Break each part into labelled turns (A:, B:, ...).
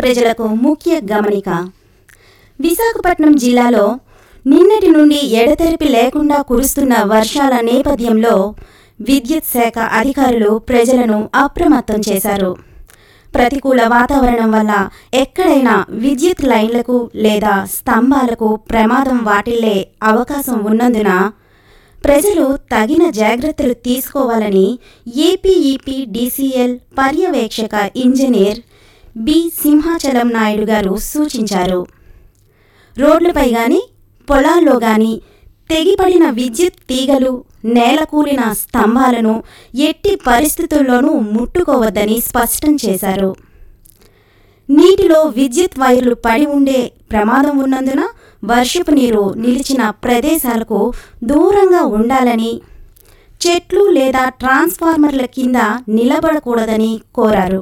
A: ప్రజలకు ముఖ్య గమనిక విశాఖపట్నం జిల్లాలో నిన్నటి నుండి ఎడతెరిపి లేకుండా కురుస్తున్న వర్షాల నేపథ్యంలో విద్యుత్ శాఖ అధికారులు ప్రజలను అప్రమత్తం చేశారు ప్రతికూల వాతావరణం వల్ల ఎక్కడైనా విద్యుత్ లైన్లకు లేదా స్తంభాలకు ప్రమాదం వాటిల్లే అవకాశం ఉన్నందున ప్రజలు తగిన జాగ్రత్తలు తీసుకోవాలని ఏపీఈపీ డీసీఎల్ పర్యవేక్షక ఇంజనీర్ బి సింహాచలం నాయుడు గారు సూచించారు రోడ్లపై గాని పొలాల్లో గాని తెగిపడిన విద్యుత్ తీగలు నేలకూలిన స్తంభాలను ఎట్టి పరిస్థితుల్లోనూ ముట్టుకోవద్దని స్పష్టం చేశారు నీటిలో విద్యుత్ వైర్లు పడి ఉండే ప్రమాదం ఉన్నందున వర్షపు నీరు నిలిచిన ప్రదేశాలకు దూరంగా ఉండాలని చెట్లు లేదా ట్రాన్స్ఫార్మర్ల కింద నిలబడకూడదని కోరారు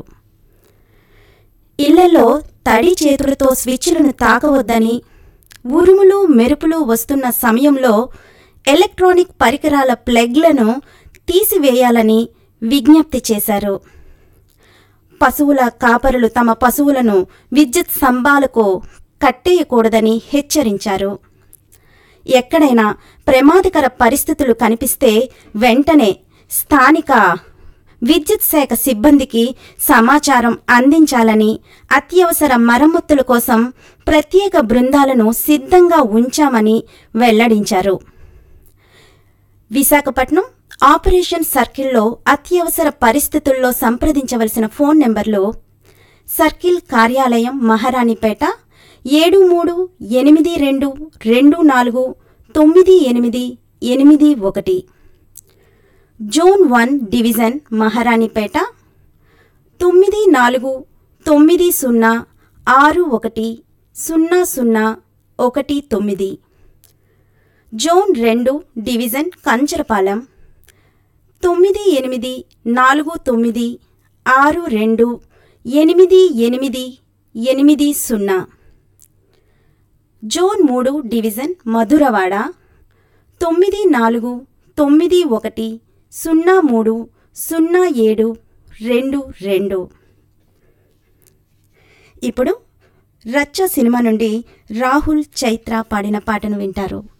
A: ఇళ్లలో తడి చేతులతో స్విచ్లను తాకవద్దని ఉరుములు మెరుపులు వస్తున్న సమయంలో ఎలక్ట్రానిక్ పరికరాల ప్లగ్లను తీసివేయాలని విజ్ఞప్తి చేశారు పశువుల కాపరులు తమ పశువులను విద్యుత్ స్తంభాలకు కట్టేయకూడదని హెచ్చరించారు ఎక్కడైనా ప్రమాదకర పరిస్థితులు కనిపిస్తే వెంటనే స్థానిక విద్యుత్ శాఖ సిబ్బందికి సమాచారం అందించాలని అత్యవసర మరమ్మతుల కోసం ప్రత్యేక బృందాలను సిద్ధంగా ఉంచామని వెల్లడించారు విశాఖపట్నం ఆపరేషన్ సర్కిల్లో అత్యవసర పరిస్థితుల్లో సంప్రదించవలసిన ఫోన్ నెంబర్లు సర్కిల్ కార్యాలయం మహారాణిపేట ఏడు మూడు ఎనిమిది రెండు రెండు నాలుగు తొమ్మిది ఎనిమిది ఎనిమిది ఒకటి జోన్ వన్ డివిజన్ మహారాణిపేట తొమ్మిది నాలుగు తొమ్మిది సున్నా ఆరు ఒకటి సున్నా సున్నా ఒకటి తొమ్మిది జోన్ రెండు డివిజన్ కంచరపాలెం తొమ్మిది ఎనిమిది నాలుగు తొమ్మిది ఆరు రెండు ఎనిమిది ఎనిమిది ఎనిమిది సున్నా జోన్ మూడు డివిజన్ మధురవాడ తొమ్మిది నాలుగు తొమ్మిది ఒకటి సున్నా మూడు సున్నా ఏడు రెండు రెండు ఇప్పుడు రచ్చ సినిమా నుండి రాహుల్ చైత్ర పాడిన పాటను వింటారు